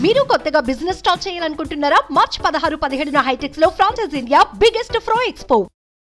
మీరు కొత్తగా business start చేయాలనుకుంటున్నారా మార్చ్ పదహారు పదిహేడున హైటెక్స్ లో ఫ్రాన్సెస్ ఇండియా బిగ్గెస్ట్ ఫ్రో ఎక్స్పో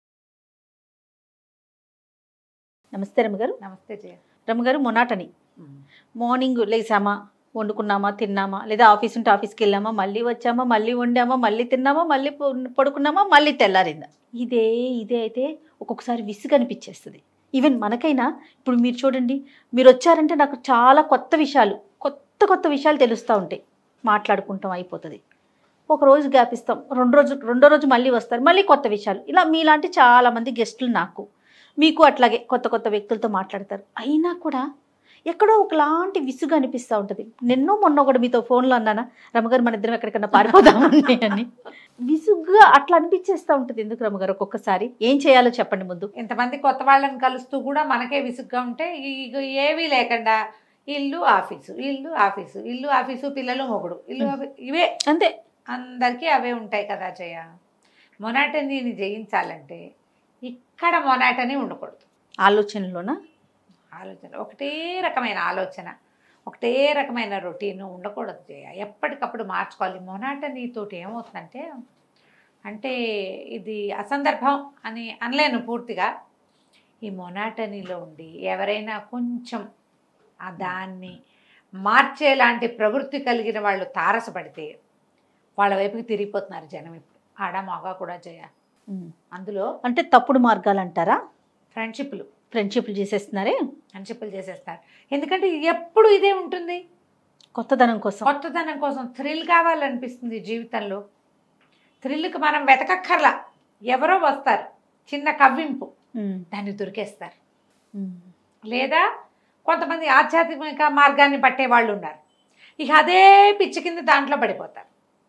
నమస్తే రమ్మగారు నమస్తే జయ రమ్మగారు మొనాటని మార్నింగ్ లేసామా వండుకున్నామా తిన్నామా లేదా ఆఫీస్ ఉంటే ఆఫీస్కి వెళ్ళామా మళ్ళీ వచ్చామా మళ్ళీ వండామా మళ్ళీ తిన్నామా మళ్ళీ పడు- పడుకున్నామా మళ్ళీ తెల్లారిందా ఇదే ఇదే అయితే ఒక్కొక్కసారి విసుగు అనిపించేస్తుంది ఈవెన్ మనకైనా ఇప్పుడు మీరు చూడండి మీరు వచ్చారంటే నాకు చాలా కొత్త విషయాలు కొత్త కొత్త విషయాలు తెలుస్తూ ఉంటాయి మాట్లాడుకుంటాం అయిపోతుంది ఒక రోజు గ్యాప్ ఇస్తాం రెండు రోజు రెండో రోజు మళ్ళీ వస్తారు మళ్ళీ కొత్త విషయాలు ఇలా మీలాంటి చాలామంది గెస్టులు నాకు మీకు అట్లాగే కొత్త కొత్త వ్యక్తులతో మాట్లాడతారు అయినా కూడా ఎక్కడో ఒకలాంటి విసుగు అనిపిస్తూ ఉంటుంది నిన్నో మొన్న ఒకటి మీతో ఫోన్లో అన్నానా రమగారు మన ఇద్దరం ఎక్కడికన్నా పారిపోదామండి అని విసుగ్గా అట్లా అనిపించేస్తూ ఉంటుంది ఎందుకు రమగారు ఒక్కొక్కసారి ఏం చేయాలో చెప్పండి ముందు ఇంతమంది కొత్త వాళ్ళని కలుస్తూ కూడా మనకే విసుగ్గా ఉంటే ఇక ఏవీ లేకుండా ఇల్లు ఆఫీసు ఇల్లు ఆఫీసు ఇల్లు ఆఫీసు పిల్లలు మొగుడు ఇల్లు ఆఫీ- ఇవే అంతే అందరికీ అవే ఉంటాయి కదా జయ మొనాటనీని జయించాలంటే ఇక్కడ మొనాటనీ ఉండకూడదు ఆలోచనలోనా ఆలోచన ఒకటే రకమైన ఆలోచన ఒకటే రకమైన రొటీన్ ఉండకూడదు జయ ఎప్పటికప్పుడు మార్చుకోవాలి మొనాటనీతోటి ఏమవుతుందంటే అంటే ఇది అసందర్భం అని అనలేను పూర్తిగా ఈ మొనాటనీలో ఉండి ఎవరైనా కొంచెం ఆ దాన్ని మార్చేలాంటి ప్రవృత్తి కలిగిన వాళ్ళు తారసపడితే వాళ్ళ వైపుకి తిరిగిపోతున్నారు జనం ఇప్పుడు ఆడ మగ కూడా జయ అందులో అంటే తప్పుడు మార్గాలు అంటారా ఫ్రెండ్షిప్లు ఫ్రెండ్షిప్లు చేసేస్తున్నారే ఫ్రెండ్షిప్లు చేసేస్తారు ఎందుకంటే ఎప్పుడు ఇదే ఉంటుంది కొత్తదనం కోసం కొత్తదనం కోసం థ్రిల్ కావాలనిపిస్తుంది జీవితంలో థ్రిల్కి మనం వెతకక్కర్లా ఎవరో వస్తారు చిన్న కవ్వింపు ఉమ్, దాన్ని దొరికేస్తారు ఉమ్, లేదా కొంతమంది ఆధ్యాత్మిక మార్గాన్ని పట్టే వాళ్ళు ఉన్నారు ఇక అదే పిచ్చి కింద దాంట్లో పడిపోతారు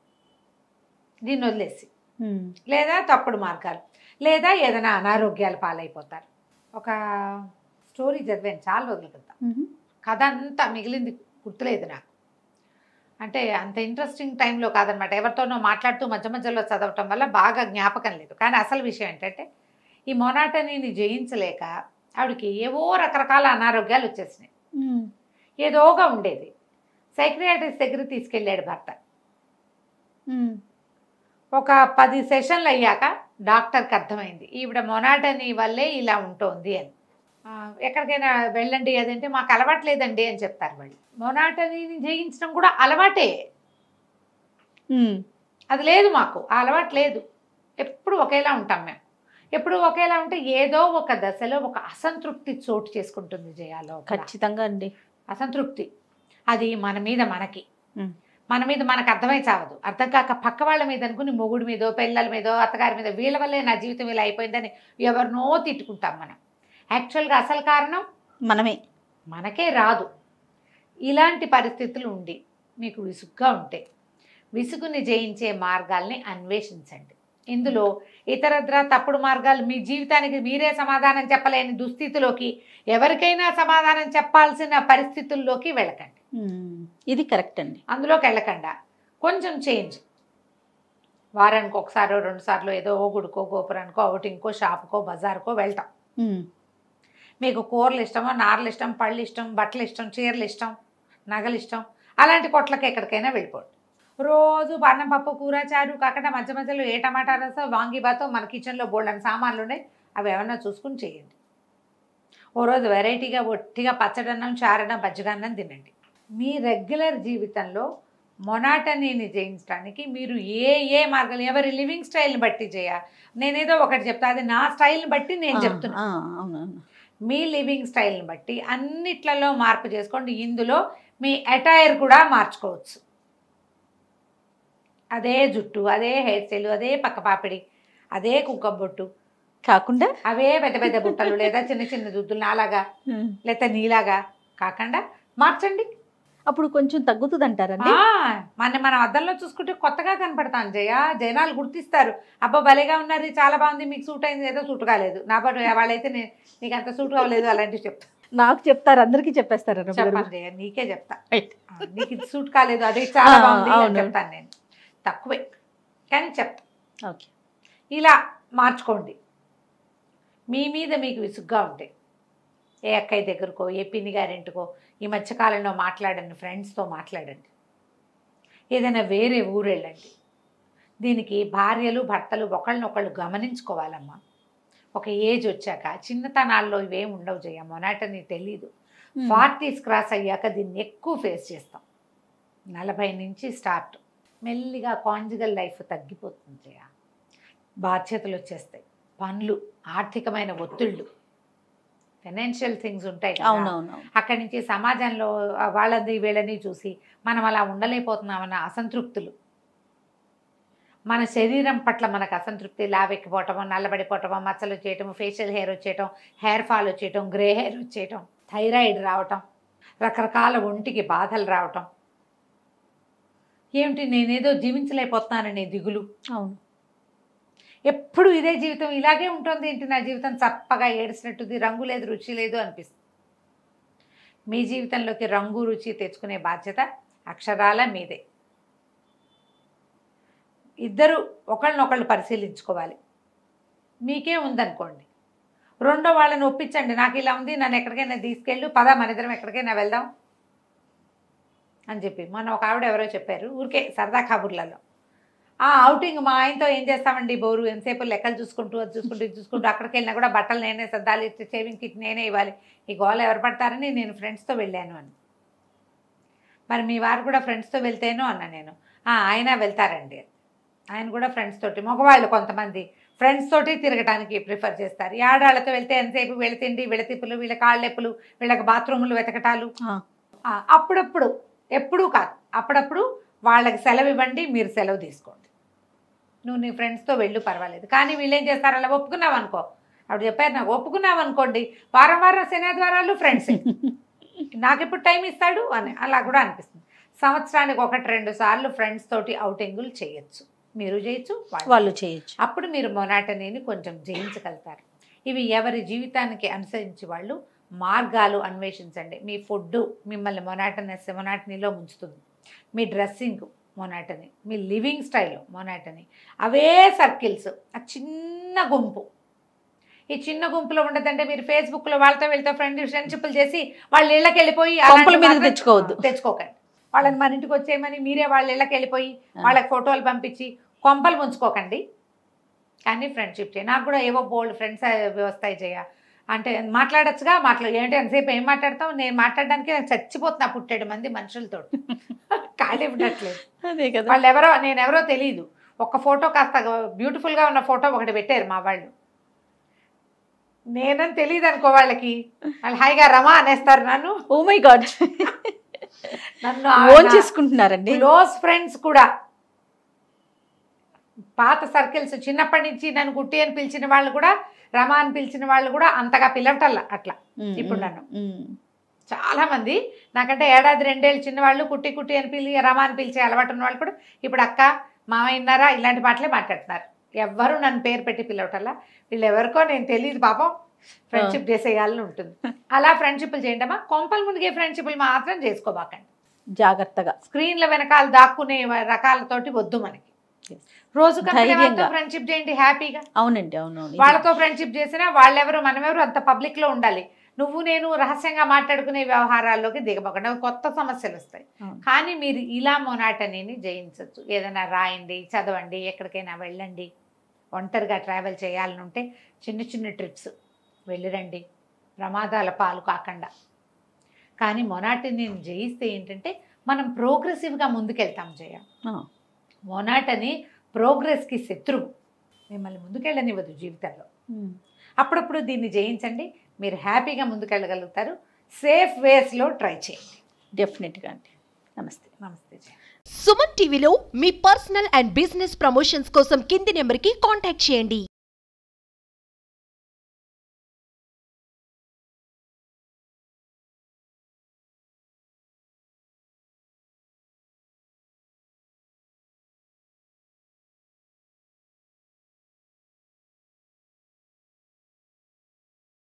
దీన్ని వదిలేసి ఉమ్, లేదా తప్పుడు మార్గాలు లేదా ఏదైనా అనారోగ్యాలు పాలైపోతారు ఒక స్టోరీ చదివాను చాలా రోజుల క్రితం ఉమ్, కథ అంతా మిగిలింది గుర్తులేదు నాకు అంటే అంత ఇంట్రెస్టింగ్ టైంలో కాదనమాట ఎవరితోనో మాట్లాడుతూ మధ్య మధ్యలో చదవటం వల్ల బాగా జ్ఞాపకం లేదు కానీ అసలు విషయం ఏంటంటే ఈ మొనాటనీని జయించలేక ఆవిడకి ఏవో రకరకాల అనారోగ్యాలు వచ్చేసినాయి ఉమ్, ఏదోగా ఉండేది సైక్రియాటిస్ట్ దగ్గర తీసుకెళ్ళాడు భర్త ఉమ్, ఒక పది సెషన్లు అయ్యాక డాక్టర్కి అర్థమైంది ఈవిడ మొనాటనీ వల్లే ఇలా ఉంటుంది అని ఆ, ఎక్కడికైనా వెళ్ళండి అదంటే మాకు అలవాట్లేదండి అని చెప్తారు వాళ్ళు మొనాటనీని జయించడం కూడా అలవాటే ఉమ్, అది లేదు మాకు ఆ అలవాటు లేదు ఎప్పుడు ఒకేలా ఉంటాం మేము ఎప్పుడు ఒకేలా ఉంటే ఏదో ఒక దశలో ఒక అసంతృప్తి చోటు చేసుకుంటుంది జయాలో ఖచ్చితంగా అండి అసంతృప్తి అది మన మీద మనకి ఉమ్. మన మీద మనకు అర్థమై చావదు అర్థం కాక పక్క వాళ్ళ మీద అనుకుని మొగుడి మీదో పిల్లల మీదో అత్తగారి మీద వీళ్ళ వల్లే నా జీవితం ఇలా అయిపోయిందని ఎవరినో తిట్టుకుంటాం మనం యాక్చువల్గా అసలు కారణం మనమే మనకే రాదు ఇలాంటి పరిస్థితులు ఉండి మీకు విసుగ్గా ఉంటే విసుగుని జయించే మార్గాల్ని అన్వేషించండి ఇందులో ఇతరత్ర తప్పుడు మార్గాలు మీ జీవితానికి మీరే సమాధానం చెప్పలేని దుస్థితిలోకి ఎవరికైనా సమాధానం చెప్పాల్సిన పరిస్థితుల్లోకి వెళ్ళకండి ఉమ్, ఇది కరెక్ట్ అండి అందులోకి వెళ్ళకుండా కొంచెం చేంజ్ వారానికి ఒకసారో రెండు సార్లు ఏదో ఓ గుడికో గోపురానికో అవుటింగ్కో షాపుకో బజార్కో వెళ్తాం ఉమ్, మీకు కూరలు ఇష్టమో నారలు ఇష్టం పళ్ళు ఇష్టం బట్టలు ఇష్టం చీరలు ఇష్టం నగలు ఇష్టం అలాంటి కొట్లకి ఎక్కడికైనా వెళ్ళిపోండి రోజు అన్నం పప్పు కూర చారు కాకుండా మధ్య మధ్యలో ఏ టమాటా రసం వాంగిబాతో మన కిచెన్లో బోల్డని సామాన్లు ఉన్నాయి అవి ఏమన్నా చూసుకుని చేయండి ఓ రోజు వెరైటీగా ఒట్టిగా పచ్చడన్నం చారడం బజ్జగన్నం తినండి మీ రెగ్యులర్ జీవితంలో మొనాటనీని జయించడానికి మీరు ఏ ఏ మార్గాలు ఎవరి లివింగ్ స్టైల్ని బట్టి చేయ నేనేదో ఒకటి చెప్తా అది నా స్టైల్ని బట్టి నేను చెప్తున్నా ఆ, అవునవును మీ లివింగ్ స్టైల్ని బట్టి అన్నిట్లలో మార్పు చేసుకోండి ఇందులో మీ అటైర్ కూడా మార్చుకోవచ్చు అదే జుట్టు అదే హెయిర్ స్టైల్ అదే పక్కపాపిడి అదే కుక్క బొట్టు కాకుండా అవే పెద్ద పెద్ద బుట్టలు లేదా చిన్న చిన్న దుద్దులు నాలాగా లేదా నీలాగా కాకుండా మార్చండి అప్పుడు కొంచెం తగ్గుతుంది అంటారండి ఆ, మన మన అద్దంలో చూసుకుంటే కొత్తగా కనపడతాను జయ జనాలు గుర్తిస్తారు అబ్బా భలేగా ఉన్నారు ఇది చాలా బాగుంది మీకు సూట్ అయింది ఏదో సూట్ కాలేదు నా బట్ వాళ్ళైతే నే- నీకు అంత సూట్ అవ్వలేదు అలాంటివి చెప్తా నాకు చెప్తారు అందరికీ చెప్పేస్తారు రమ్య గారు. చెప్పండి జయ నీకే చెప్తా Right. ఆ, నీకు ఇది సూట్ కాలేదు అదే చాలా ఆ, బాగుంది అని అవును. చెప్తాను నేను తక్కువే కానీ చెప్తా ఓకే ఇలా మార్చుకోండి మీ మీద మీకు విసుగ్గా ఉంటే ఏ అక్కయ్య దగ్గరకో ఏ పిన్ని గారింటికో ఈ మధ్యకాలంలో మాట్లాడండి ఫ్రెండ్స్తో మాట్లాడండి ఏదైనా వేరే ఊరు వెళ్ళండి దీనికి భార్యలు భర్తలు ఒకళ్ళనొకళ్ళు గమనించుకోవాలమ్మా ఒక ఏజ్ వచ్చాక చిన్నతనాల్లో ఇవేం ఉండవు జయ మొనాటని తెలీదు ఫార్టీస్ క్రాస్ అయ్యాక దీన్ని ఎక్కువ ఫేస్ చేస్తాం నలభై నుంచి స్టార్ట్ మెల్లిగా కాంజుగల్ లైఫ్ తగ్గిపోతుంది జయ బాధ్యతలు వచ్చేస్తాయి పనులు ఆర్థికమైన ఒత్తిళ్ళు ఫైనాన్షియల్ థింగ్స్ ఉంటాయి కదా. అవునవును అక్కడి నుంచి సమాజంలో ఆ వాళ్ళది వీళ్ళని చూసి మనం అలా ఉండలేకపోతున్నామన్న అసంతృప్తులు మన శరీరం పట్ల మనకు అసంతృప్తి లావెక్కిపోవటము నల్లబడిపోవటము మచ్చలు వచ్చేయటము ఫేషియల్ హెయిర్ వచ్చేయటం హెయిర్ ఫాల్ వచ్చేయటం గ్రే హెయిర్ వచ్చేయటం థైరాయిడ్ రావటం రకరకాల ఒంటికి బాధలు రావటం ఏమిటి నేనేదో జీవించలేకపోతున్నాననే దిగులు అవును ఎప్పుడు ఇదే జీవితం ఇలాగే ఉంటుంది ఏంటి నా జీవితం చప్పగా ఏడిసినట్టుది రంగు లేదు రుచి లేదు అనిపిస్తుంది మీ జీవితంలోకి రంగు రుచి తెచ్చుకునే బాధ్యత అక్షరాల మీదే ఇద్దరు ఒకళ్ళనొకళ్ళు పరిశీలించుకోవాలి మీకే ఉందనుకోండి రెండో వాళ్ళని ఒప్పించండి నాకు ఇలా ఉంది నన్ను ఎక్కడికైనా తీసుకెళ్ళు పద మన ఇద్దరం ఎక్కడికైనా వెళ్దాం అని చెప్పి మొన్న ఒక ఆవిడ ఎవరో చెప్పారు ఊరికే సరదా కబుర్లలో ఆ అవుటింగ్ మా ఆయనతో ఏం చేస్తామండి బోరు ఎంతసేపు లెక్కలు చూసుకుంటూ అది చూసుకుంటూ ఇది చూసుకుంటూ అక్కడికి వెళ్ళినా కూడా బట్టలు నేనే సర్దాలి సేవింగ్ కిట్ నేనే ఇవ్వాలి ఈ గోల ఎవరు పడతారని నేను ఫ్రెండ్స్తో వెళ్ళాను అని మరి మీ వారు కూడా ఫ్రెండ్స్తో వెళ్తేనో అన్న నేను "ఆ, ఆయన వెళ్తారండి ఆయన కూడా ఫ్రెండ్స్ తోటి మగవాళ్ళు కొంతమంది ఫ్రెండ్స్ తోటి తిరగడానికి ప్రిఫర్ చేస్తారు ఈ ఆడాళ్ళతో వెళ్తే ఎంతసేపు వీళ్ళ తిండి వీళ్ళ తిప్పులు వీళ్ళ కాళ్ళెప్పులు వీళ్ళకి బాత్రూములు వెతకటాలు ఆ. ఆ, అప్పుడప్పుడు ఎప్పుడూ కాదు అప్పుడప్పుడు వాళ్ళకి సెలవు ఇవ్వండి మీరు సెలవు తీసుకోండి నువ్వు నీ ఫ్రెండ్స్తో వెళ్ళు పర్వాలేదు కానీ వీళ్ళు ఏం చేస్తారు అలా ఒప్పుకున్నావు అనుకో అప్పుడు చెప్పారు నాకు ఒప్పుకున్నావు అనుకోండి వారం వారం శనివారాలు ఫ్రెండ్స్ నాకు ఎప్పుడు టైం ఇస్తాడు అని అలా కూడా అనిపిస్తుంది సంవత్సరానికి ఒకటి రెండు సార్లు ఫ్రెండ్స్ తోటి అవుటింగులు చేయొచ్చు మీరు చేయొచ్చు వాళ్ళు వాళ్ళు చేయొచ్చు అప్పుడు మీరు మొనాటనీని కొంచెం జయించగలుగుతారు ఇవి ఎవరి జీవితానికి అనుసరించి వాళ్ళు మార్గాలు అన్వేషించండి మీ ఫుడ్ మిమ్మల్ని మొనాటనెస్ మొనాటనీలో ముంచుతుంది మీ డ్రెస్సింగ్ మొనాటని మీ లివింగ్ స్టైల్ మొనాటని అవే సర్కిల్స్ ఆ చిన్న గుంపు ఈ చిన్న గుంపులో ఉండదంటే మీరు ఫేస్బుక్లో వాళ్ళతో వీళ్ళతో ఫ్రెండ్ ఫ్రెండ్షిప్లు చేసి వాళ్ళ ఇళ్ళకి వెళ్ళిపోయి కొంపల అలాంటి మీదకి మాత్రం తెచ్చుకోవద్దు. తెచ్చుకోకండి వాళ్ళని మన ఇంటికి వచ్చేయమని మీరే వాళ్ళ ఇళ్ళకి వెళ్ళిపోయి వాళ్ళకి ఫోటోలు పంపించి కొంపలు ముంచుకోకండి కానీ ఫ్రెండ్షిప్ చేయ నాకు కూడా ఏవో బోల్డ్ ఫ్రెండ్స్ వస్తాయి చేయ అంటే మాట్లాడచ్చుగా మాట్లా ఏంటి ఎంతసేపు ఏం మాట్లాడతాం నేను మాట్లాడడానికి నాకు చచ్చిపోతున్నా పుట్టాడు మంది మనుషులతో ఖాళీ ఉండట్లేదు అదే కదా వాళ్ళు ఎవరో నేను ఎవరో తెలియదు ఒక ఫోటో కాస్త బ్యూటిఫుల్గా ఉన్న ఫోటో ఒకటి పెట్టారు మా వాళ్ళు నేనని తెలియదు అనుకో వాళ్ళకి వాళ్ళు హాయిగా రమా అనేస్తారు నన్ను ఓ మై గాడ్ నన్ను ఓన్ చేసుకుంటున్నారండి క్లోజ్ ఫ్రెండ్స్ కూడా పాత సర్కిల్స్ చిన్నప్పటి నుంచి నన్ను కుట్టి అని పిలిచిన వాళ్ళు కూడా రమా అని పిలిచిన వాళ్ళు కూడా అంతగా పిలవటల్లా అట్లా ఉమ్, ఇప్పుడు ఉమ్, నన్ను. ఉమ్. చాలా మంది నాకంటే ఏడాది రెండేళ్ళు చిన్నవాళ్ళు కుట్టి కుట్టి అని పిలి రమా అని పిలిచే అలవాటు ఉన్న వాళ్ళు కూడా ఇప్పుడు అక్క మామయ్యన్నారా ఇలాంటి మాటలే మాట్లాడుతున్నారు ఎవ్వరు నన్ను పేరు పెట్టి పిలవటల్లా వీళ్ళు ఎవరికో నేను తెలియదు పాపం ఫ్రెండ్షిప్ చేసేయాలని ఉంటుంది అలా ఫ్రెండ్షిప్లు చేయండమా కొంపల ముందుకే ఫ్రెండ్షిప్లు మాత్రం చేసుకోబాకండి జాగ్రత్తగా స్క్రీన్ల వెనకాల దాక్కునే రకాలతోటి వద్దు మనకి Yes. రోజు ధైర్యంగా. ఫ్రెండ్షిప్ చేయండి హ్యాపీగా అవునండి అవునవును ఇది- వాళ్ళతో ఫ్రెండ్షిప్ చేసినా వాళ్ళెవరు మనమెవరు అంత పబ్లిక్ లో ఉండాలి నువ్వు నేను రహస్యంగా మాట్లాడుకునే వ్యవహారాల్లోకి దిగబోకండి అవి కొత్త సమస్యలు వస్తాయి అవును. కానీ మీరు ఇలా మొనాటనీని జయించవచ్చు ఏదైనా రాయండి చదవండి ఎక్కడికైనా వెళ్ళండి ఒంటరిగా ట్రావెల్ చేయాలని ఉంటే చిన్న చిన్న ట్రిప్స్ వెళ్ళిరండి ప్రమాదాల పాలు కాకుండా కానీ మొనాటనీని జయిస్తే ఏంటంటే మనం ప్రోగ్రెసివ్గా ముందుకెళ్తాం జయ ఆ, మొనాటని ప్రోగ్రెస్కి శత్రువు మిమ్మల్ని ముందుకెళ్ళనివ్వదు జీవితంలో ఉమ్. అప్పుడప్పుడు దీన్ని జయించండి మీరు హ్యాపీగా ముందుకెళ్ళగలుగుతారు సేఫ్ వేస్లో ట్రై చేయండి డెఫినెట్గా అండి నమస్తే నమస్తే జయ సుమన్ టీవీలో మీ పర్సనల్ అండ్ బిజినెస్ ప్రమోషన్స్ కోసం కింది నెంబర్కి కాంటాక్ట్ చేయండి